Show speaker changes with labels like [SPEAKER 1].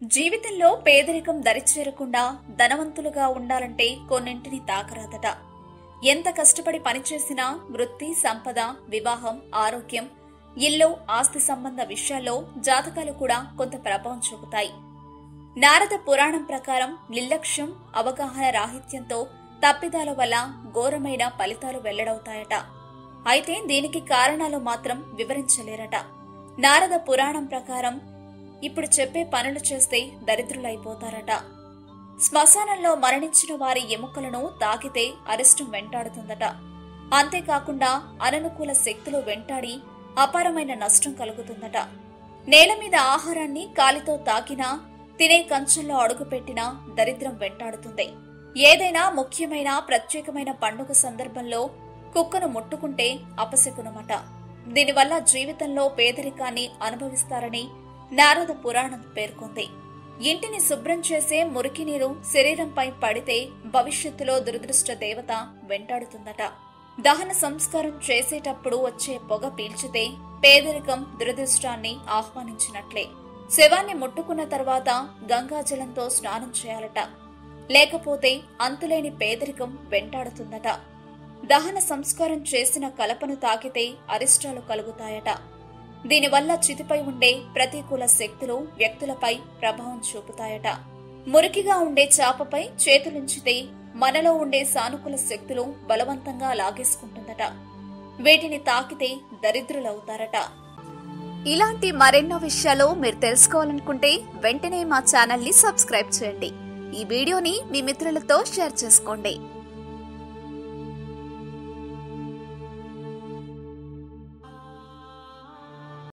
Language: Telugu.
[SPEAKER 1] జీవితంలో పేదరికం దరిచేరకుండా ధనవంతులుగా ఉండాలంటే కొన్నింటిని తాకరాదట ఎంత కష్టపడి పనిచేసినా వృత్తి సంపద వివాహం ఆరోగ్యం ఇల్లు ఆస్తి సంబంధ విషయాల్లో జాతకాలు కూడా కొంత ప్రభావం చూపుతాయి నారద పురాణం ప్రకారం నిర్లక్ష్యం అవగాహన రాహిత్యంతో తప్పిదాల వల్ల ఘోరమైన ఫలితాలు వెల్లడవుతాయట అయితే దీనికి కారణాలు మాత్రం వివరించలేరట నారద పురాణం ప్రకారం ఇప్పుడు చెప్పే పనులు చేస్తే దరిద్రులైపోతారట శ్మశానంలో మరణించిన వారి ఎముకలను తాకితే అరిష్టం వెంటాడుతుందట అంతేకాకుండా అననుకూల శక్తులు వెంటాడి అపారమైన నష్టం కలుగుతుందట నేల మీద ఆహారాన్ని కాలితో తాకినా తినే కంచంలో అడుగుపెట్టినా దరిద్రం వెంటాడుతుంది ఏదైనా ముఖ్యమైన ప్రత్యేకమైన పండుగ సందర్భంలో కుక్కను ముట్టుకుంటే అపశకునమట దీనివల్ల జీవితంలో పేదరికాన్ని అనుభవిస్తారని నారద పురాణం పేర్కొంది ఇంటిని శుభ్రం చేసే మురికి నీరు శరీరంపై పడితే భవిష్యత్తులో దురదృష్ట దేవత వెంటాడుతుందట దహన సంస్కారం చేసేటప్పుడు వచ్చే పొగ పీల్చితే పేదరికం దురదృష్టాన్ని ఆహ్వానించినట్లే శవాన్ని ముట్టుకున్న తర్వాత గంగాజలంతో స్నానం చేయాలట లేకపోతే అంతులేని పేదరికం వెంటాడుతుందట దహన సంస్కారం చేసిన కలపను తాకితే అరిష్టాలు కలుగుతాయట దీనివల్ల చితిపై ఉండే ప్రతికూల శక్తులు వ్యక్తులపై ప్రభావం చూపుతాయట మురికిగా ఉండే చాపపై చేతులుంచితే మనలో ఉండే సానుకూల శక్తులు బలవంతంగా లాగేసుకుంటుందట వీటిని తాకితే దరిద్రులవుతారట ఇలాంటి మరెన్నో విషయాలు మీరు తెలుసుకోవాలనుకుంటే వెంటనే మా ఛానల్ ని సబ్స్క్రైబ్ చేయండి ఈ వీడియోని మీ మిత్రులతో షేర్ చేసుకోండి